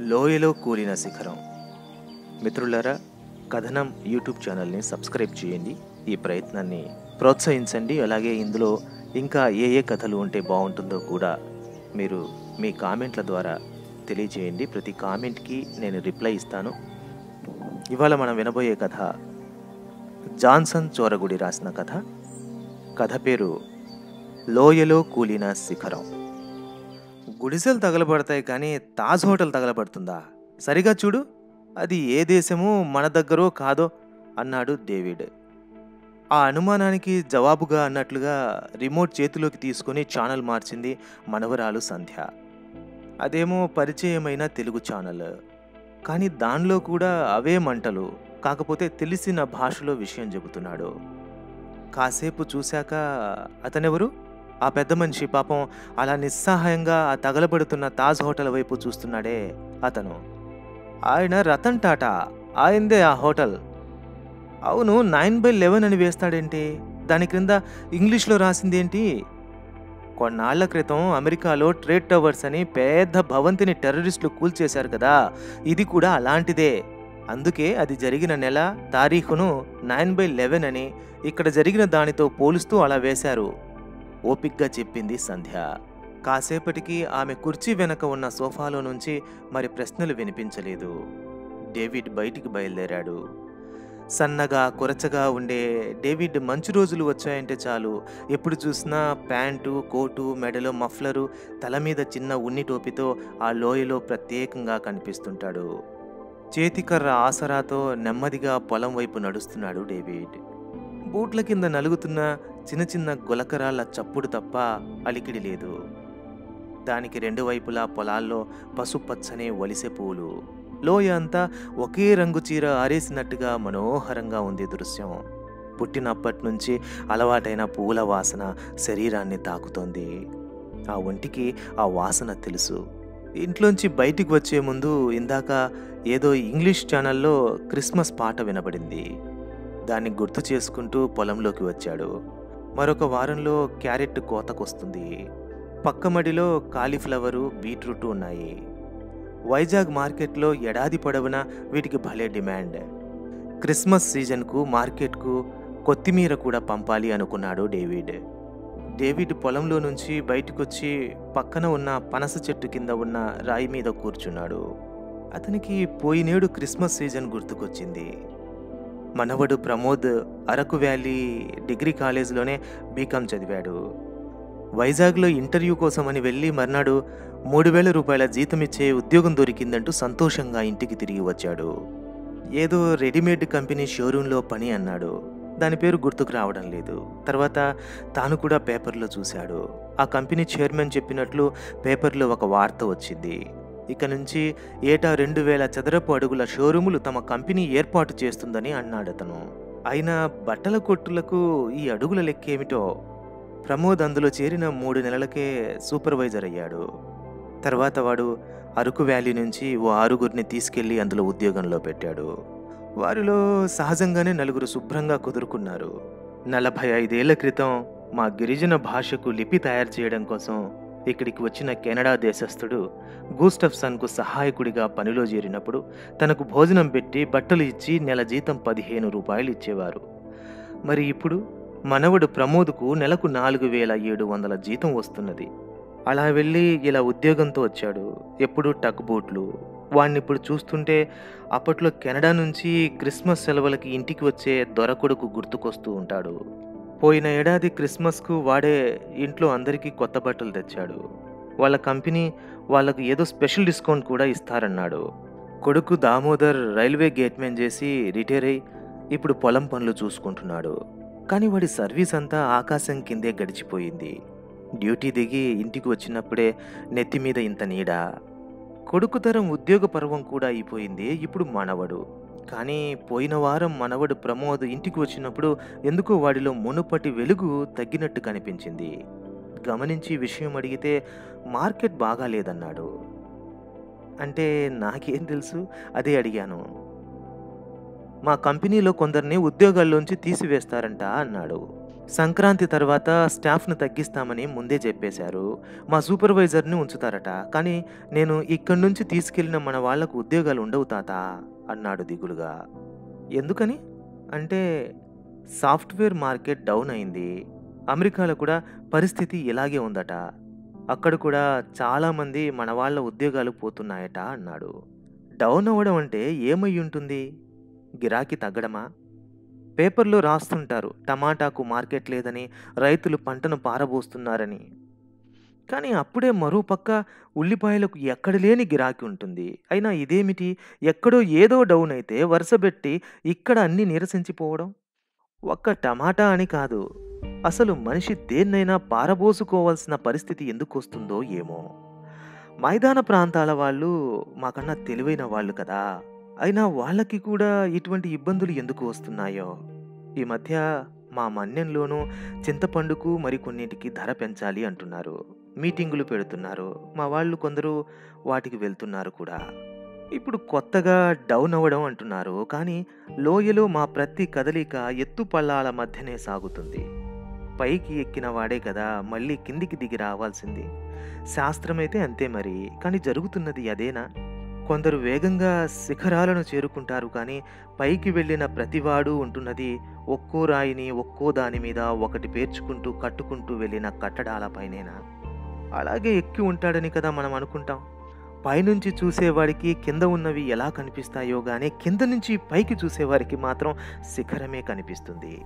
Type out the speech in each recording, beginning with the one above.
లోయలో కూలిన శిఖరం మిత్రులారా కథనం యూట్యూబ్ ఛానల్ని సబ్స్క్రైబ్ చేయండి ఈ ప్రయత్నాన్ని ప్రోత్సహించండి అలాగే ఇందులో ఇంకా ఏ ఏ కథలు ఉంటే బాగుంటుందో కూడా మీరు మీ కామెంట్ల ద్వారా తెలియజేయండి ప్రతి కామెంట్కి నేను రిప్లై ఇస్తాను ఇవాళ మనం వినబోయే కథ జాన్సన్ చోరగుడి రాసిన కథ కథ పేరు లోయలో కూలిన శిఖరం గుడిసెలు తగలబడతాయి కానీ తాజ్ హోటల్ తగలబడుతుందా సరిగా చూడు అది ఏ దేశమో మన దగ్గరో కాదో అన్నాడు డేవిడ్ ఆ అనుమానానికి జవాబుగా అన్నట్లుగా రిమోట్ చేతిలోకి తీసుకొని ఛానల్ మార్చింది మనవరాలు సంధ్య అదేమో పరిచయమైన తెలుగు ఛానల్ కానీ దానిలో కూడా అవే మంటలు కాకపోతే తెలిసిన భాషలో విషయం చెబుతున్నాడు కాసేపు చూశాక అతనెవరు ఆ పెద్ద మనిషి పాపం అలా నిస్సహాయంగా ఆ తగలబడుతున్న తాజ్ హోటల్ వైపు చూస్తున్నాడే అతను ఆయన రతన్ టాటా ఆయందే ఆ హోటల్ అవును నైన్ బై లెవెన్ అని వేస్తాడేంటి దాని క్రింద ఇంగ్లీష్లో రాసింది ఏంటి కొన్నాళ్ల క్రితం అమెరికాలో ట్రేడ్ టవర్స్ అని పెద్ద భవంతిని టెర్రరిస్టులు కూల్చేశారు కదా ఇది కూడా అలాంటిదే అందుకే అది జరిగిన నెల తారీఖును నైన్ బై లెవెన్ అని ఇక్కడ జరిగిన దానితో పోలుస్తూ అలా వేశారు ఓపిగ్గా చెప్పింది సంధ్య కాసేపటికి ఆమె కుర్చీ వెనక ఉన్న సోఫాలో నుంచి మరి ప్రశ్నలు వినిపించలేదు డేవిడ్ బయటికి బయలుదేరాడు సన్నగా కొరచగా ఉండే డేవిడ్ మంచు రోజులు వచ్చాయంటే చాలు ఎప్పుడు చూసినా ప్యాంటు కోటు మెడలో మఫ్లరు తల మీద చిన్న ఉన్ని టోపీతో ఆ లోయలో ప్రత్యేకంగా కనిపిస్తుంటాడు చేతికర్ర ఆసరాతో నెమ్మదిగా పొలం వైపు నడుస్తున్నాడు డేవిడ్ బూట్ల కింద నలుగుతున్న చిన్న చిన్న గులకరాళ్ళ చప్పుడు తప్ప అలికిడి లేదు దానికి రెండు వైపులా పొలాల్లో పసుపచ్చనే వలిసె పూలు లోయ అంతా ఒకే రంగు చీర ఆరేసినట్టుగా మనోహరంగా ఉంది దృశ్యం పుట్టినప్పటి నుంచి అలవాటైన పూల వాసన శరీరాన్ని తాకుతోంది ఆ ఒంటికి ఆ వాసన తెలుసు ఇంట్లోంచి బయటికి వచ్చే ముందు ఇందాక ఏదో ఇంగ్లీష్ ఛానల్లో క్రిస్మస్ పాట వినబడింది దాన్ని గుర్తు చేసుకుంటూ పొలంలోకి వచ్చాడు మరొక వారంలో క్యారెట్ కోతకొస్తుంది పక్క మడిలో కాలీఫ్లవరు బీట్రూట్ ఉన్నాయి వైజాగ్ మార్కెట్లో ఏడాది పొడవునా వీటికి భలే డిమాండ్ క్రిస్మస్ సీజన్కు మార్కెట్కు కొత్తిమీర కూడా పంపాలి అనుకున్నాడు డేవిడ్ డేవిడ్ పొలంలో నుంచి బయటకొచ్చి పక్కన ఉన్న పనస చెట్టు కింద ఉన్న రాయి మీద కూర్చున్నాడు అతనికి పోయినేడు క్రిస్మస్ సీజన్ గుర్తుకొచ్చింది మనవడు ప్రమోద్ అరకు వ్యాలీ డిగ్రీ కాలేజీలోనే బీకాం చదివాడు వైజాగ్లో ఇంటర్వ్యూ కోసమని వెళ్ళి మర్నాడు మూడు వేల రూపాయల జీతం ఇచ్చే ఉద్యోగం దొరికిందంటూ సంతోషంగా ఇంటికి తిరిగి వచ్చాడు ఏదో రెడీమేడ్ కంపెనీ షోరూంలో పని అన్నాడు దాని పేరు గుర్తుకు రావడం లేదు తర్వాత తాను కూడా పేపర్లో చూశాడు ఆ కంపెనీ చైర్మన్ చెప్పినట్లు పేపర్లో ఒక వార్త వచ్చింది ఇక నుంచి ఏటా రెండు వేల చదరపు అడుగుల షోరూములు తమ కంపెనీ ఏర్పాటు చేస్తుందని అన్నాడు అతను అయినా బట్టల కొట్టులకు ఈ అడుగుల లెక్కేమిటో ప్రమోద్ అందులో చేరిన మూడు నెలలకే సూపర్వైజర్ అయ్యాడు తర్వాత వాడు అరకు వ్యాలీ నుంచి ఓ ఆరుగురిని తీసుకెళ్లి అందులో ఉద్యోగంలో పెట్టాడు వారిలో సహజంగానే నలుగురు శుభ్రంగా కుదురుకున్నారు నలభై ఐదేళ్ల క్రితం మా గిరిజన భాషకు లిపి తయారు చేయడం కోసం ఇక్కడికి వచ్చిన కెనడా దేశస్థుడు గూస్టఫ్సన్కు సహాయకుడిగా పనిలో చేరినప్పుడు తనకు భోజనం పెట్టి బట్టలు ఇచ్చి నెల జీతం పదిహేను రూపాయలు ఇచ్చేవారు మరి ఇప్పుడు మనవడు ప్రమోద్కు నెలకు నాలుగు వేల ఏడు వందల జీతం వస్తున్నది అలా వెళ్ళి ఇలా ఉద్యోగంతో వచ్చాడు ఎప్పుడు టక్ బూట్లు వాడిని ఇప్పుడు చూస్తుంటే అప్పట్లో కెనడా నుంచి క్రిస్మస్ సెలవులకి ఇంటికి వచ్చే దొరకొడుకు గుర్తుకొస్తూ ఉంటాడు పోయిన ఏడాది క్రిస్మస్కు వాడే ఇంట్లో అందరికీ కొత్త బట్టలు తెచ్చాడు వాళ్ళ కంపెనీ వాళ్ళకు ఏదో స్పెషల్ డిస్కౌంట్ కూడా ఇస్తారన్నాడు కొడుకు దామోదర్ రైల్వే గేట్మెన్ చేసి రిటైర్ అయి ఇప్పుడు పొలం పనులు చూసుకుంటున్నాడు కానీ వాడి సర్వీస్ అంతా ఆకాశం కిందే గడిచిపోయింది డ్యూటీ దిగి ఇంటికి వచ్చినప్పుడే నెత్తి మీద ఇంత నీడ కొడుకు తరం ఉద్యోగ పర్వం కూడా అయిపోయింది ఇప్పుడు మనవడు కానీ పోయిన వారం మనవడు ప్రమోద్ ఇంటికి వచ్చినప్పుడు ఎందుకో వాడిలో మునుపటి వెలుగు తగ్గినట్టు కనిపించింది గమనించి విషయం అడిగితే మార్కెట్ బాగా లేదన్నాడు అంటే నాకేం తెలుసు అదే అడిగాను మా కంపెనీలో కొందరిని ఉద్యోగాల్లోంచి తీసివేస్తారంట అన్నాడు సంక్రాంతి తర్వాత స్టాఫ్ను తగ్గిస్తామని ముందే చెప్పేశారు మా సూపర్వైజర్ని ఉంచుతారట కానీ నేను ఇక్కడి నుంచి తీసుకెళ్లిన మన వాళ్లకు ఉద్యోగాలు ఉండవు తాత అన్నాడు దిగులుగా ఎందుకని అంటే సాఫ్ట్వేర్ మార్కెట్ డౌన్ అయింది అమెరికాలో కూడా పరిస్థితి ఇలాగే ఉందట అక్కడ కూడా చాలామంది మన వాళ్ళ ఉద్యోగాలు పోతున్నాయట అన్నాడు డౌన్ అవ్వడం అంటే ఏమై ఉంటుంది గిరాకీ తగ్గడమా పేపర్లో రాస్తుంటారు టమాటాకు మార్కెట్ లేదని రైతులు పంటను పారబోస్తున్నారని కానీ అప్పుడే మరో పక్క ఉల్లిపాయలకు ఎక్కడ లేని గిరాకీ ఉంటుంది అయినా ఇదేమిటి ఎక్కడో ఏదో డౌన్ అయితే వరుసబెట్టి ఇక్కడ అన్ని నిరసించిపోవడం ఒక్క టమాటా అని కాదు అసలు మనిషి దేన్నైనా పారబోసుకోవాల్సిన పరిస్థితి ఎందుకు వస్తుందో ఏమో మైదాన ప్రాంతాల వాళ్ళు మాకన్నా తెలివైన వాళ్ళు కదా అయినా వాళ్ళకి కూడా ఇటువంటి ఇబ్బందులు ఎందుకు వస్తున్నాయో ఈ మధ్య మా మన్యంలోనూ చింతపండుకు మరికొన్నిటికి ధర పెంచాలి అంటున్నారు మీటింగులు పెడుతున్నారు మా వాళ్ళు కొందరు వాటికి వెళ్తున్నారు కూడా ఇప్పుడు కొత్తగా డౌన్ అవ్వడం అంటున్నారు కానీ లోయలో మా ప్రతి కదలిక ఎత్తు పల్లాల మధ్యనే సాగుతుంది పైకి ఎక్కిన వాడే కదా మళ్ళీ కిందికి దిగి రావాల్సింది శాస్త్రమైతే అంతే మరి కానీ జరుగుతున్నది అదేనా కొందరు వేగంగా శిఖరాలను చేరుకుంటారు కానీ పైకి వెళ్ళిన ప్రతివాడు ఉంటున్నది ఒక్కో రాయిని ఒక్కో దాని మీద ఒకటి పేర్చుకుంటూ కట్టుకుంటూ వెళ్ళిన కట్టడాలపైనేనా అలాగే ఎక్కి ఉంటాడని కదా మనం అనుకుంటాం పైనుంచి చూసేవాడికి కింద ఉన్నవి ఎలా కనిపిస్తాయో గానీ కింద నుంచి పైకి చూసేవారికి మాత్రం శిఖరమే కనిపిస్తుంది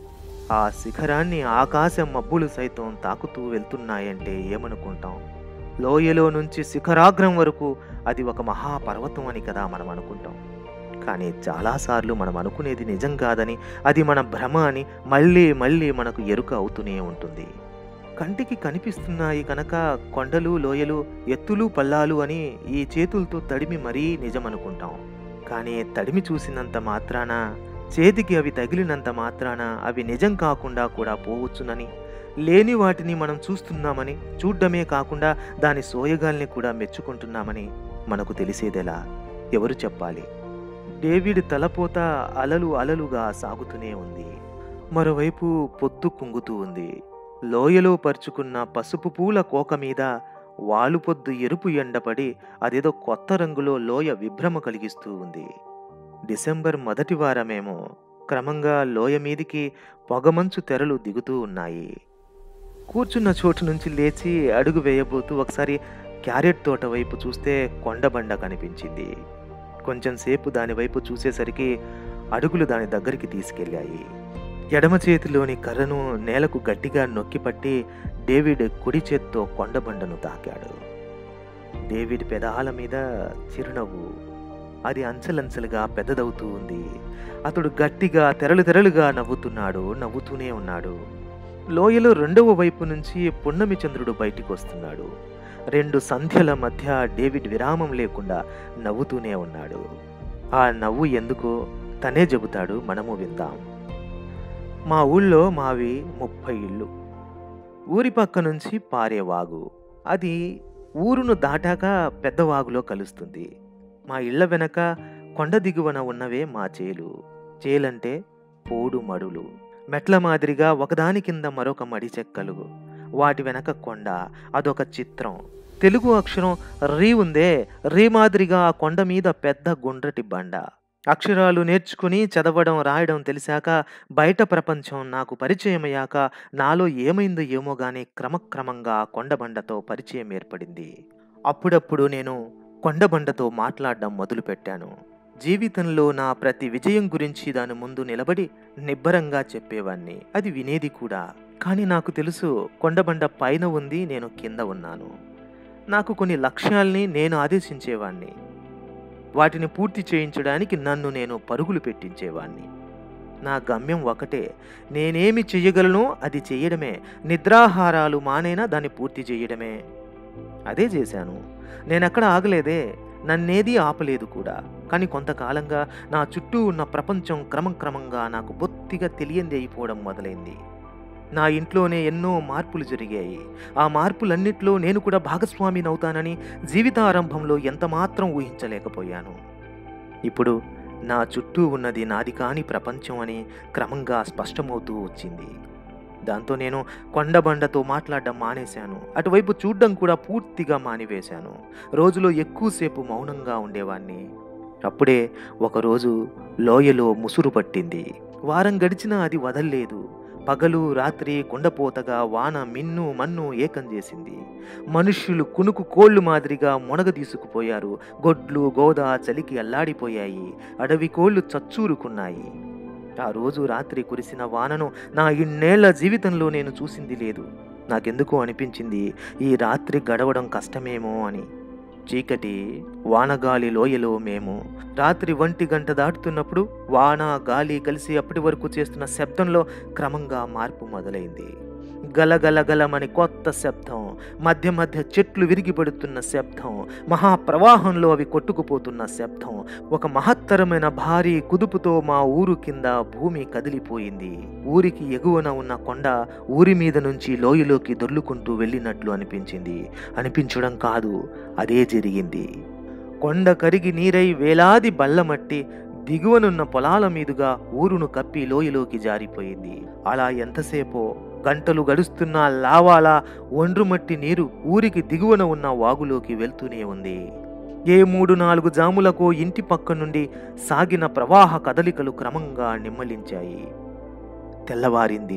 ఆ శిఖరాన్ని ఆకాశ మబ్బులు సైతం తాకుతూ వెళ్తున్నాయంటే ఏమనుకుంటాం లోయలో నుంచి శిఖరాగ్రం వరకు అది ఒక మహాపర్వతం అని కదా మనం అనుకుంటాం కానీ చాలాసార్లు మనం అనుకునేది నిజం కాదని అది మన భ్రమ అని మళ్ళీ మళ్ళీ మనకు ఎరుక అవుతూనే ఉంటుంది కంటికి కనిపిస్తున్నాయి కనుక కొండలు లోయలు ఎత్తులు పల్లాలు అని ఈ చేతులతో తడిమి మరీ నిజమనుకుంటాం కానీ తడిమి చూసినంత మాత్రాన చేతికి అవి తగిలినంత మాత్రాన అవి నిజం కాకుండా కూడా పోవచ్చునని లేని వాటిని మనం చూస్తున్నామని చూడ్డమే కాకుండా దాని సోయగాల్ని కూడా మెచ్చుకుంటున్నామని మనకు తెలిసేదెలా ఎవరు చెప్పాలి డేవిడ్ తలపోత అలలు అలలుగా సాగుతూనే ఉంది మరోవైపు పొద్దు కుంగుతూ ఉంది లోయలో పరుచుకున్న పసుపు పూల కోక మీద వాలుపొద్దు ఎరుపు ఎండపడి అదేదో కొత్త రంగులో లోయ విభ్రమ కలిగిస్తూ ఉంది డిసెంబర్ మొదటి వారమేమో క్రమంగా లోయ మీదికి పొగమంచు తెరలు దిగుతూ ఉన్నాయి కూర్చున్న చోటు నుంచి లేచి అడుగు వేయబోతూ ఒకసారి క్యారెట్ తోట వైపు చూస్తే కొండబండ కనిపించింది కొంచెం సేపు దాని వైపు చూసేసరికి అడుగులు దాని దగ్గరికి తీసుకెళ్ళాయి ఎడమ చేతిలోని కర్రను నేలకు గట్టిగా నొక్కిపట్టి డేవిడ్ కుడి చేత్తో కొండబండను తాకాడు డేవిడ్ పెదాల మీద చిరునవ్వు అది అంచెలంచెలుగా పెద్దదవుతూ ఉంది అతడు గట్టిగా తెరలు తెరలుగా నవ్వుతున్నాడు నవ్వుతూనే ఉన్నాడు లోయలో రెండవ వైపు నుంచి పున్నమి చంద్రుడు బయటికి వస్తున్నాడు రెండు సంధ్యల మధ్య డేవిడ్ విరామం లేకుండా నవ్వుతూనే ఉన్నాడు ఆ నవ్వు ఎందుకో తనే చెబుతాడు మనము విందాం మా ఊళ్ళో మావి ముప్పై ఇళ్ళు ఊరి పక్క నుంచి పారే వాగు అది ఊరును దాటాక పెద్ద వాగులో కలుస్తుంది మా ఇళ్ల వెనక కొండ దిగువన ఉన్నవే మా చేలు చేలంటే పోడు మడులు మెట్ల మాదిరిగా ఒకదాని కింద మరొక మడి చెక్కలు వాటి వెనక కొండ అదొక చిత్రం తెలుగు అక్షరం రీ ఉందే రీ మాదిరిగా ఆ కొండ మీద పెద్ద గుండ్రటి బండ అక్షరాలు నేర్చుకుని చదవడం రాయడం తెలిసాక బయట ప్రపంచం నాకు పరిచయమయ్యాక నాలో ఏమైందో ఏమో గానీ క్రమక్రమంగా ఆ కొండబండతో పరిచయం ఏర్పడింది అప్పుడప్పుడు నేను కొండబండతో మాట్లాడడం మొదలుపెట్టాను జీవితంలో నా ప్రతి విజయం గురించి దాని ముందు నిలబడి నిబ్బరంగా చెప్పేవాణ్ణి అది వినేది కూడా కానీ నాకు తెలుసు కొండబండ పైన ఉంది నేను కింద ఉన్నాను నాకు కొన్ని లక్ష్యాల్ని నేను ఆదేశించేవాణ్ణి వాటిని పూర్తి చేయించడానికి నన్ను నేను పరుగులు పెట్టించేవాణ్ణి నా గమ్యం ఒకటే నేనేమి చెయ్యగలను అది చెయ్యడమే నిద్రాహారాలు మానైనా దాన్ని పూర్తి చేయడమే అదే చేశాను నేనెక్కడ ఆగలేదే నన్నేదీ ఆపలేదు కూడా కానీ కొంతకాలంగా నా చుట్టూ ఉన్న ప్రపంచం క్రమం క్రమంగా నాకు బొత్తిగా తెలియంది అయిపోవడం మొదలైంది నా ఇంట్లోనే ఎన్నో మార్పులు జరిగాయి ఆ మార్పులన్నిట్లో నేను కూడా భాగస్వామినవుతానని జీవితారంభంలో ఎంత మాత్రం ఊహించలేకపోయాను ఇప్పుడు నా చుట్టూ ఉన్నది నాది కాని ప్రపంచం అని క్రమంగా స్పష్టమవుతూ వచ్చింది దాంతో నేను కొండబండతో మాట్లాడడం మానేశాను అటువైపు చూడ్డం కూడా పూర్తిగా మానివేశాను రోజులో ఎక్కువసేపు మౌనంగా ఉండేవాణ్ణి అప్పుడే ఒకరోజు లోయలో ముసురు పట్టింది వారం గడిచినా అది వదల్లేదు పగలు రాత్రి కుండపోతగా వాన మిన్ను మన్ను ఏకం చేసింది మనుష్యులు కునుకు కోళ్ళు మాదిరిగా మునగ తీసుకుపోయారు గొడ్లు గోద చలికి అల్లాడిపోయాయి అడవి కోళ్ళు చచ్చూరుకున్నాయి ఆ రోజు రాత్రి కురిసిన వానను నా ఇన్నేళ్ల జీవితంలో నేను చూసింది లేదు నాకెందుకో అనిపించింది ఈ రాత్రి గడవడం కష్టమేమో అని చీకటి వానగాలి లోయలో మేము రాత్రి ఒంటి గంట దాటుతున్నప్పుడు వాన గాలి కలిసి అప్పటి వరకు చేస్తున్న శబ్దంలో క్రమంగా మార్పు మొదలైంది గలగలగలమని కొత్త శబ్దం మధ్య మధ్య చెట్లు విరిగిపడుతున్న శబ్దం మహాప్రవాహంలో అవి కొట్టుకుపోతున్న శబ్దం ఒక మహత్తరమైన భారీ కుదుపుతో మా ఊరు కింద భూమి కదిలిపోయింది ఊరికి ఎగువన ఉన్న కొండ ఊరి మీద నుంచి లోయలోకి దొర్లుకుంటూ వెళ్ళినట్లు అనిపించింది అనిపించడం కాదు అదే జరిగింది కొండ కరిగి నీరై వేలాది బల్లమట్టి దిగువనున్న పొలాల మీదుగా ఊరును కప్పి లోయలోకి జారిపోయింది అలా ఎంతసేపో గంటలు గడుస్తున్న లావాలా ఒండ్రుమట్టి నీరు ఊరికి దిగువన ఉన్న వాగులోకి వెళ్తూనే ఉంది ఏ మూడు నాలుగు జాములకో ఇంటి పక్క నుండి సాగిన ప్రవాహ కదలికలు క్రమంగా నిమ్మలించాయి తెల్లవారింది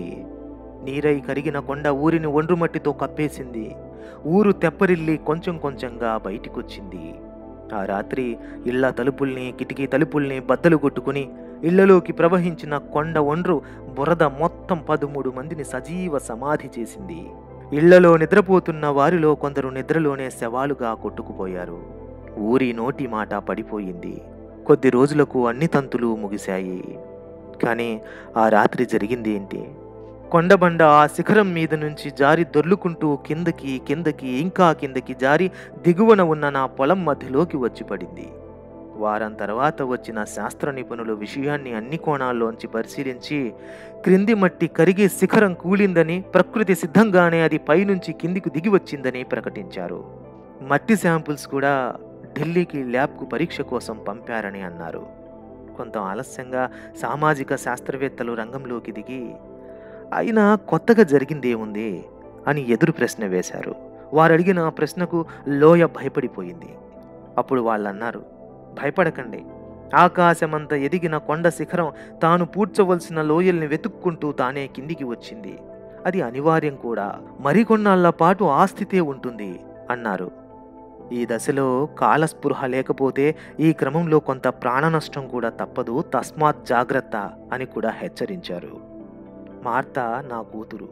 నీరై కరిగిన కొండ ఊరిని ఒండ్రుమట్టితో కప్పేసింది ఊరు తెప్పరిల్లి కొంచెం కొంచెంగా బయటికొచ్చింది ఆ రాత్రి ఇళ్ల తలుపుల్ని కిటికీ తలుపుల్ని బద్దలు కొట్టుకుని ఇళ్లలోకి ప్రవహించిన కొండ ఒండ్రు బురద మొత్తం పదమూడు మందిని సజీవ సమాధి చేసింది ఇళ్లలో నిద్రపోతున్న వారిలో కొందరు నిద్రలోనే శవాలుగా కొట్టుకుపోయారు ఊరి నోటి మాట పడిపోయింది కొద్ది రోజులకు అన్ని తంతులు ముగిశాయి కానీ ఆ రాత్రి జరిగింది ఏంటి కొండబండ ఆ శిఖరం మీద నుంచి జారి దొర్లుకుంటూ కిందకి కిందకి ఇంకా కిందకి జారి దిగువన ఉన్న నా పొలం మధ్యలోకి వచ్చి పడింది వారం తర్వాత వచ్చిన శాస్త్ర నిపుణులు విషయాన్ని అన్ని కోణాల్లోంచి పరిశీలించి క్రింది మట్టి కరిగి శిఖరం కూలిందని ప్రకృతి సిద్ధంగానే అది పైనుంచి కిందికి దిగి వచ్చిందని ప్రకటించారు మట్టి శాంపుల్స్ కూడా ఢిల్లీకి ల్యాబ్కు పరీక్ష కోసం పంపారని అన్నారు కొంత ఆలస్యంగా సామాజిక శాస్త్రవేత్తలు రంగంలోకి దిగి అయినా కొత్తగా జరిగిందేముంది అని ఎదురు ప్రశ్న వేశారు వారు అడిగిన ఆ ప్రశ్నకు లోయ భయపడిపోయింది అప్పుడు వాళ్ళన్నారు భయపడకండి ఆకాశమంత ఎదిగిన కొండ శిఖరం తాను పూడ్చవలసిన లోయల్ని వెతుక్కుంటూ తానే కిందికి వచ్చింది అది అనివార్యం కూడా మరికొన్నాళ్ల పాటు ఆ స్థితే ఉంటుంది అన్నారు ఈ దశలో కాలస్పృహ లేకపోతే ఈ క్రమంలో కొంత ప్రాణ నష్టం కూడా తప్పదు తస్మాత్ జాగ్రత్త అని కూడా హెచ్చరించారు మార్త నా కూతురు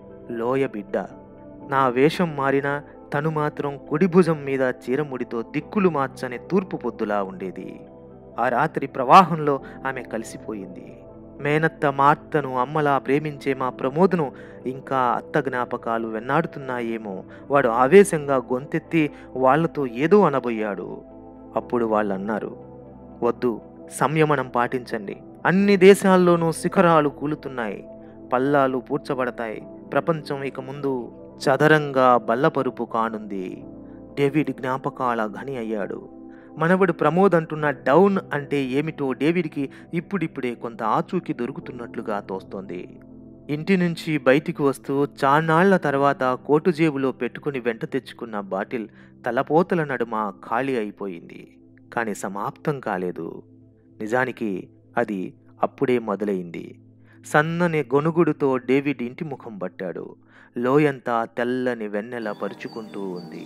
లోయ బిడ్డ నా వేషం మారినా తను మాత్రం కుడి భుజం మీద చీరముడితో దిక్కులు మార్చని తూర్పు పొద్దులా ఉండేది ఆ రాత్రి ప్రవాహంలో ఆమె కలిసిపోయింది మేనత్త మార్తను అమ్మలా ప్రేమించే మా ప్రమోదును ఇంకా అత్త జ్ఞాపకాలు వెన్నాడుతున్నాయేమో వాడు ఆవేశంగా గొంతెత్తి వాళ్లతో ఏదో అనబోయాడు అప్పుడు వాళ్ళన్నారు వద్దు సంయమనం పాటించండి అన్ని దేశాల్లోనూ శిఖరాలు కూలుతున్నాయి పల్లాలు పూడ్చబడతాయి ప్రపంచం ఇక ముందు చదరంగా బల్లపరుపు కానుంది డేవిడ్ జ్ఞాపకాల గని అయ్యాడు మనవడు ప్రమోద్ అంటున్న డౌన్ అంటే ఏమిటో డేవిడ్కి ఇప్పుడిప్పుడే కొంత ఆచూకీ దొరుకుతున్నట్లుగా తోస్తోంది ఇంటి నుంచి బయటికి వస్తూ చాన్నాళ్ల తర్వాత కోటు జేబులో పెట్టుకుని వెంట తెచ్చుకున్న బాటిల్ తలపోతల నడుమ ఖాళీ అయిపోయింది కానీ సమాప్తం కాలేదు నిజానికి అది అప్పుడే మొదలైంది సన్నని గొనుగుడుతో డేవిడ్ ఇంటి ముఖం పట్టాడు లోయంతా తెల్లని వెన్నెల పరుచుకుంటూ ఉంది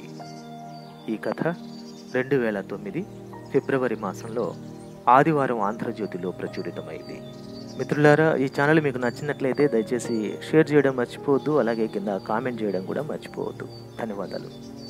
ఈ కథ రెండు వేల తొమ్మిది ఫిబ్రవరి మాసంలో ఆదివారం ఆంధ్రజ్యోతిలో ప్రచురితమైంది మిత్రులారా ఈ ఛానల్ మీకు నచ్చినట్లయితే దయచేసి షేర్ చేయడం మర్చిపోవద్దు అలాగే కింద కామెంట్ చేయడం కూడా మర్చిపోవద్దు ధన్యవాదాలు